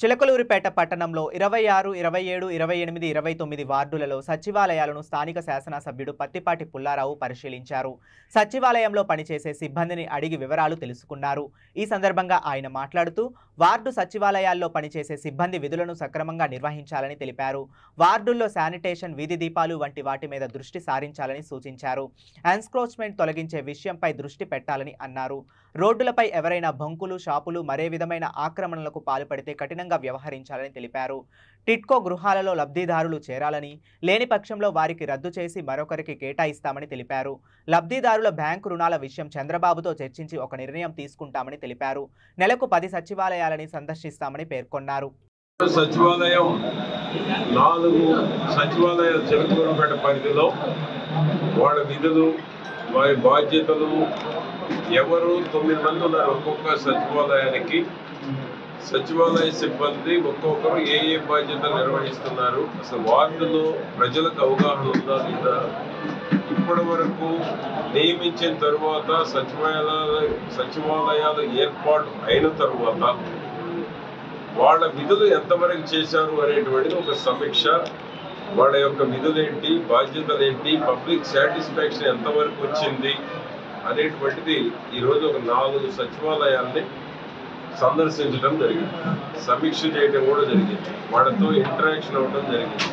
చిలకలూరిపేట పట్టణంలో ఇరవై ఆరు ఇరవై ఏడు ఇరవై ఎనిమిది ఇరవై తొమ్మిది వార్డులలో సచివాలయాలను స్థానిక శాసనసభ్యుడు పత్తిపాటి పుల్లారావు పరిశీలించారు సచివాలయంలో పనిచేసే సిబ్బందిని అడిగి వివరాలు తెలుసుకున్నారు ఈ సందర్భంగా ఆయన మాట్లాడుతూ వార్డు సచివాలయాల్లో పనిచేసే సిబ్బంది విధులను సక్రమంగా నిర్వహించాలని తెలిపారు వార్డుల్లో శానిటేషన్ వీధి దీపాలు వంటి వాటి మీద దృష్టి సారించాలని సూచించారు ఎన్స్క్రోచ్మెంట్ తొలగించే విషయంపై దృష్టి పెట్టాలని అన్నారు రోడ్డులపై ఎవరైనా బంకులు షాపులు మరే విధమైన ఆక్రమణలకు పాల్పడితే కఠినంగా వ్యవహరించాలని తెలిపారు టిట్కో గృహాలలో లబ్ధిదారులు చేరాలని లేని పక్షంలో వారికి రద్దు చేసి మరొకరికి కేటాయిస్తామని తెలిపారు లబ్ధిదారుల బ్యాంకు రుణాల విషయం చంద్రబాబుతో చర్చించి ఒక నిర్ణయం తీసుకుంటామని తెలిపారు నెలకు పది సచివాలయాలని సందర్శిస్తామని పేర్కొన్నారు సచివాలయం నాలుగు సచివాలయ చిలకూరుపేట పరిధిలో వాళ్ళ విధులు వారి బాధ్యతలు ఎవరు తొమ్మిది మంది ఉన్నారు ఒక్కొక్క సచివాలయానికి సచివాలయ సిబ్బంది ఒక్కొక్కరు ఏ ఏ బాధ్యతలు నిర్వహిస్తున్నారు అసలు వార్డులో ప్రజలకు అవగాహన ఉందా లేదా ఇప్పటి వరకు నియమించిన తరువాత సచివాలయాల సచివాలయాలు ఏర్పాటు అయిన తరువాత వాళ్ళ విధులు ఎంతవరకు చేశారు అనేటువంటిది ఒక సమీక్ష వాళ్ళ యొక్క విధులేంటి బాధ్యతలు ఏంటి పబ్లిక్ సాటిస్ఫాక్షన్ ఎంతవరకు వచ్చింది అనేటువంటిది ఈరోజు ఒక నాలుగు సచివాలయాల్ని సందర్శించడం జరిగింది సమీక్ష చేయడం కూడా జరిగింది వాళ్ళతో ఇంటరాక్షన్ అవ్వడం జరిగింది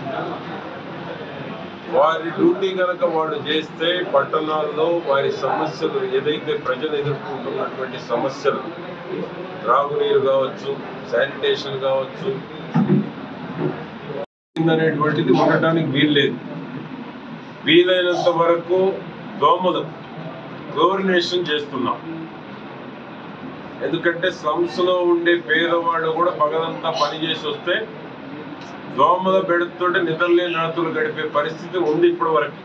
వారి డ్యూటీ కనుక వాళ్ళు చేస్తే పట్టణాల్లో వారి సమస్యలు ఏదైతే ప్రజలు ఎదుర్కొంటున్నటువంటి సమస్యలు త్రాగునీరు కావచ్చు శానిటేషన్ కావచ్చు అనేటువంటిది ఉండటానికి వీల్లేదు వీలైనంత వరకు దోమలు క్లోరినేషన్ చేస్తున్నాం ఎందుకంటే స్లమ్స్ లో ఉండే పేదవాళ్ళు కూడా పగలంతా పని చేసి వస్తే దోమల బెడతతోటి నిద్రలేని రాత్రులు గడిపే పరిస్థితి ఉంది ఇప్పటి వరకు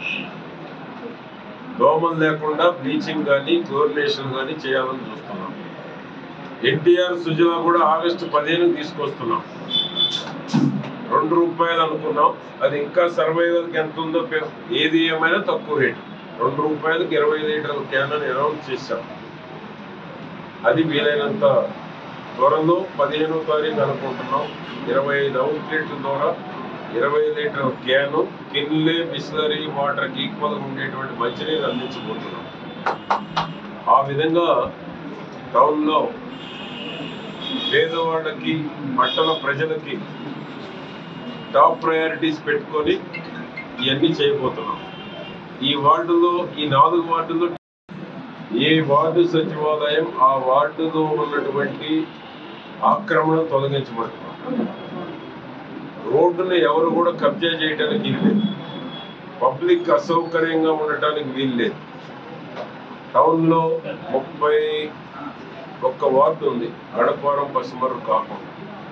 దోమలు లేకుండా బ్లీచింగ్ కానీ క్లోరినేషన్ కానీ చేయాలని చూస్తున్నాం ఎన్టీఆర్ సుజల కూడా ఆగస్టు పదిహేను తీసుకొస్తున్నాం రెండు రూపాయలు అనుకున్నాం అది ఇంకా సర్వైవల్కి ఎంత ఉందో పె- ఏది ఏమైనా తక్కువ రేటు రెండు రూపాయలకి ఇరవై లీటర్ల క్యాన్ అని అనౌన్స్ చేశాం అది వీలైనంత త్వరలో పదిహేనో తారీఖు అనుకుంటున్నాం ఇరవై ఐదు అవుట్లెట్ల ద్వారా ఇరవై లీటర్ క్యాను కిన్లే బిస్లరీ వాటర్కి ఈక్వల్గా ఉండేటువంటి మంచినీరు అందించబోతున్నాం ఆ విధంగా టౌన్లో పేదవాళ్ళకి పట్టణ ప్రజలకి టాప్ ప్రయారిటీస్ పెట్టుకొని ఇవన్నీ చేయబోతున్నాం ఈ వార్డులో ఈ నాలుగు వార్డులో ఏ వార్డు సచివాలయం ఆ వార్డులో ఉన్నటువంటి ఆక్రమణ తొలగించబడుతున్నాం రోడ్డును ఎవరు కూడా కబ్జా చేయడానికి వీల్లేదు పబ్లిక్ అసౌకర్యంగా ఉండటానికి వీల్లేదు టౌన్లో ముప్పై ఒక్క వార్డు ఉంది గడపారం పసుమరు కాకుండా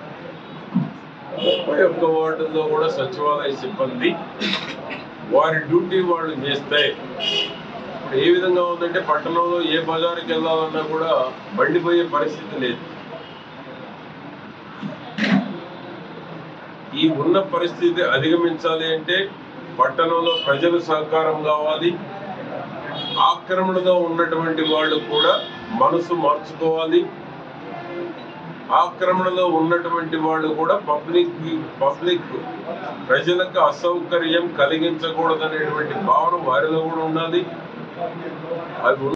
ముప్పై ఒక్క వార్డుల్లో కూడా సచివాలయ సిబ్బంది వారి డ్యూటీ వాళ్ళు చేస్తే ఇప్పుడు ఏ విధంగా ఉందంటే పట్టణంలో ఏ బజారుకి వెళ్ళాలన్నా కూడా బండి పోయే పరిస్థితి లేదు ఈ ఉన్న పరిస్థితి అధిగమించాలి అంటే పట్టణంలో ప్రజలు సహకారం కావాలి ఆక్రమణలో ఉన్నటువంటి వాళ్ళు కూడా మనసు మార్చుకోవాలి ఆక్రమణలో ఉన్నటువంటి వాళ్ళు కూడా పబ్లిక్ పబ్లిక్ ప్రజలకు అసౌకర్యం కలిగించకూడదనేటువంటి భావన వారిలో కూడా ఉండాలి అది